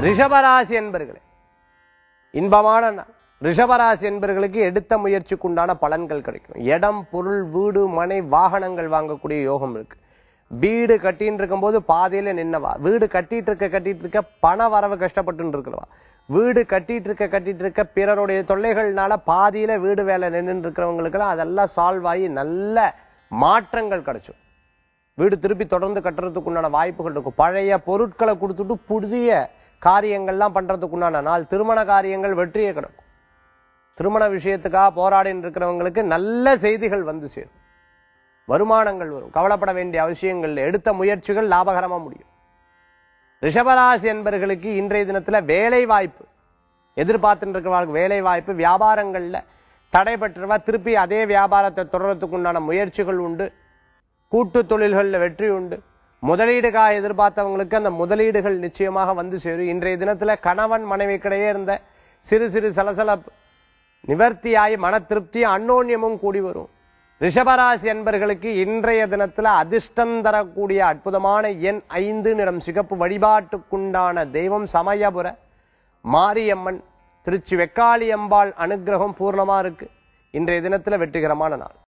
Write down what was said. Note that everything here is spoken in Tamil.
ரிஷபராசி என்பர்களே இன்பமான நாள் ரிஷபராசி என்பர்களுக்கு எடுத்த முயற்சிக்கு உண்டான பலன்கள் கிடைக்கும் இடம் பொருள் வீடு மனை வாகனங்கள் வாங்கக்கூடிய யோகம் இருக்கு வீடு கட்டின்னு இருக்கும்போது பாதியில நின்னவா வீடு கட்டிட்டு இருக்க கட்டிட்டு இருக்க பண வரவு கஷ்டப்பட்டு இருக்கிறவா வீடு கட்டிட்டு இருக்க கட்டிட்டு இருக்க பிறருடைய தொல்லைகள்னால பாதியில வீடு வேலை நின்று இருக்கிறவங்களுக்கெல்லாம் அதெல்லாம் சால்வ் ஆகி நல்ல மாற்றங்கள் கிடைச்சும் வீடு திருப்பி தொடர்ந்து கட்டுறதுக்கு உண்டான வாய்ப்புகள் இருக்கும் பழைய பொருட்களை கொடுத்துட்டு புதிய காரியங்கள்லாம் பண்றதுக்கு உண்டான நாள் திருமண காரியங்கள் வெற்றியே கிடக்கும் திருமண விஷயத்துக்காக போராடின்னு இருக்கிறவங்களுக்கு நல்ல செய்திகள் வந்து சேரும் வருமானங்கள் வரும் கவலைப்பட வேண்டிய அவசியங்கள் இல்லை. எடுத்த முயற்சிகள் லாபகரமா முடியும் ரிஷபராசி என்பர்களுக்கு இன்றைய தினத்துல வேலை வாய்ப்பு எதிர்பார்த்துட்டு இருக்கிறவர்களுக்கு வேலை வாய்ப்பு வியாபாரங்கள்ல தடைபட்டுருவா திருப்பி அதே வியாபாரத்தை தொடர்றதுக்கு உண்டான முயற்சிகள் உண்டு கூட்டு தொழில்கள்ல வெற்றி உண்டு முதலீடுக்காக எதிர்பார்த்தவங்களுக்கு அந்த முதலீடுகள் நிச்சயமாக வந்து சேரும் இன்றைய தினத்துல கணவன் மனைவிக்கிடையே இருந்த சிறு சிறு சலசலப்பு நிவர்த்தியாகி மன திருப்தியும் அன்னோன்யமும் கூடி வரும் ரிஷபராசி என்பர்களுக்கு இன்றைய தினத்துல அதிர்ஷ்டம் தரக்கூடிய அற்புதமான எண் ஐந்து நிறம் சிகப்பு வழிபாட்டுக்குண்டான தெய்வம் சமயபுர மாரியம்மன் திருச்சி வெக்காளியம்பாள் அனுக்கிரகம் பூர்ணமா இருக்கு இன்றைய தினத்துல வெற்றிகரமான நாள்